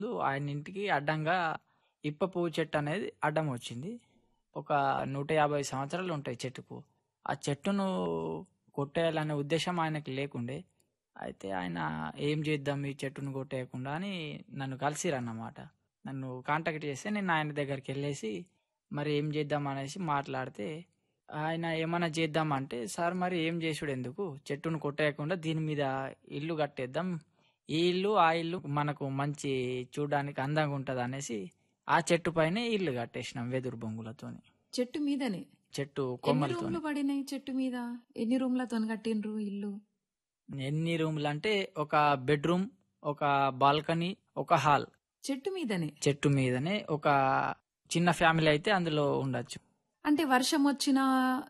ఆయన ఇంటికి అడ్డంగా ఇప్ప పువ్వు చెట్టు అనేది అడ్డం వచ్చింది ఒక నూట యాభై సంవత్సరాలు ఉంటాయి చెట్టుకు ఆ చెట్టును కొట్టేయాలనే ఉద్దేశం ఆయనకి లేకుండే అయితే ఆయన ఏం చేద్దాం ఈ చెట్టును కొట్టేయకుండా అని నన్ను కలిసిరన్నమాట నన్ను కాంటాక్ట్ చేస్తే నేను ఆయన దగ్గరికి వెళ్ళేసి మరి ఏం చేద్దాం అనేసి మాట్లాడితే ఆయన ఏమైనా చేద్దామంటే సార్ మరి ఏం చేసుడు ఎందుకు చెట్టును కొట్టేయకుండా దీని మీద ఇల్లు కట్టేద్దాం ఈ ఇల్లు ఆ ఇల్లు మనకు మంచి చూడడానికి అందంగా ఉంటది అనేసి ఆ చెట్టు పైనే ఇల్లు కట్టేసినాం వెదురు బొంగులతోని చెట్టు మీదనే చెట్టు ఎన్ని కొమ్మలతో రూమ్లు పడినాయి చెట్టు మీద ఎన్ని రూమ్లతో కట్టిండ్రు ఇల్లు ఎన్ని రూమ్లు అంటే ఒక బెడ్రూమ్ ఒక బాల్కనీ ఒక హాల్ చెట్టు మీదనే చెట్టు మీదనే ఒక చిన్న ఫ్యామిలీ అయితే అందులో ఉండొచ్చు అంటే వర్షం వచ్చినా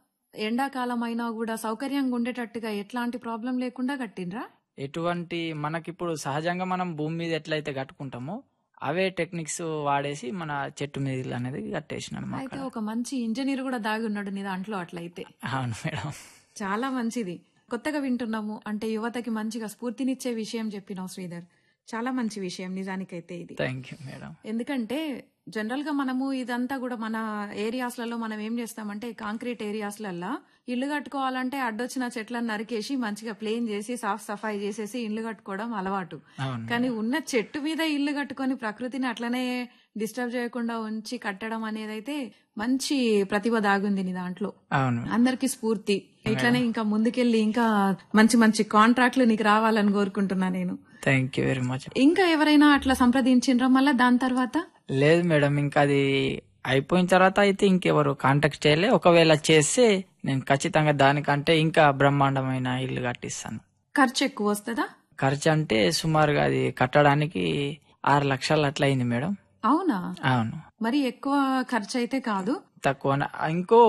ఎండాకాలం అయినా కూడా సౌకర్యంగా ఉండేటట్టుగా ఎట్లాంటి ప్రాబ్లం లేకుండా కట్టిండ్రా ఎటువంటి మనకిప్పుడు సహజంగా మనం భూమి మీద ఎట్లయితే కట్టుకుంటామో అవే టెక్నిక్స్ వాడేసి మన చెట్టు మీద ఇల్లు అనేది కట్టేసినాం అయితే అక్కడ. ఒక మంచి ఇంజనీర్ కూడా దాగి ఉన్నాడు నీ దాంట్లో అట్లయితే అవును మేడం చాలా మంచిది కొత్తగా వింటున్నాము అంటే యువతకి మంచిగా స్ఫూర్తినిచ్చే విషయం చెప్పినావు శ్రీధర్ చాలా మంచి విషయం నిజానికైతే ఇది థ్యాంక్ యూ మేడం ఎందుకంటే జనరల్ గా మనము ఇదంతా కూడా మన ఏరియాస్లలో మనం ఏం చేస్తామంటే కాంక్రీట్ ఏరియాస్లల్లో ఇల్లు కట్టుకోవాలంటే అడ్డొచ్చిన చెట్లను నరికేసి మంచిగా ప్లేన్ చేసి సాఫ్ సఫాయి చేసేసి ఇల్లు కట్టుకోవడం అలవాటు అవును కానీ ఉన్న చెట్టు మీద ఇల్లు కట్టుకొని ప్రకృతిని అట్లనే డిస్టర్బ్ చేయకుండా ఉంచి కట్టడం అనేది అయితే మంచి ప్రతిభ దాగుంది నీ దాంట్లో అవును అందరికి స్ఫూర్తి ఇట్లనే ఇంకా ముందుకెళ్ళి ఇంకా మంచి మంచి కాంట్రాక్ట్లు నీకు రావాలని కోరుకుంటున్నా నేను థ్యాంక్ యూ వెరీ మచ్ ఇంకా ఎవరైనా అట్లా సంప్రదించిండ్రా మళ్ళా దాని తర్వాత లేదు మేడం ఇంకా అది అయిపోయిన తర్వాత అయితే ఇంకెవరు కాంటాక్ట్ చేయలే ఒకవేళ చేస్తే నేను ఖచ్చితంగా దానికంటే ఇంకా బ్రహ్మాండమైన ఇల్లు కట్టిస్తాను ఖర్చు ఎక్కువ వస్తుందా ఖర్చు అంటే సుమారుగా అది కట్టడానికి ఆరు లక్షలు అట్లా అయింది మేడం అవునా అవును మరి ఎక్కువ ఖర్చు అయితే కాదు తక్కువ ఇంకో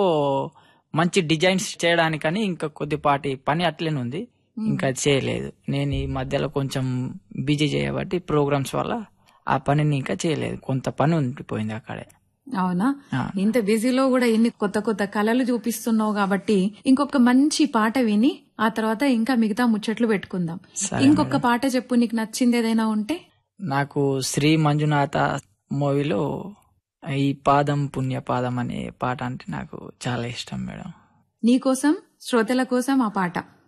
మంచి డిజైన్స్ చేయడానికని ఇంకా కొద్దిపాటి పని అట్లనే ఉంది ఇంకా చేయలేదు నేను ఈ మధ్యలో కొంచెం బిజీ చేయబట్టి ప్రోగ్రామ్స్ వల్ల ఆ పనిని ఇంకా చేయలేదు కొంత పని ఉండిపోయింది అక్కడే అవునా ఆ. ఇంత బిజీలో కూడా ఇన్ని కొత్త కొత్త కళలు చూపిస్తున్నావు కాబట్టి ఇంకొక మంచి పాట విని ఆ తర్వాత ఇంకా మిగతా ముచ్చట్లు పెట్టుకుందాం సరే ఇంకొక పాట చెప్పు నీకు నచ్చింది ఏదైనా ఉంటే నాకు శ్రీ మంజునాథ మూవీలో ఈ పాదం పుణ్య పాదం అనే పాట అంటే నాకు చాలా ఇష్టం మేడం నీ కోసం శ్రోతల కోసం ఆ పాట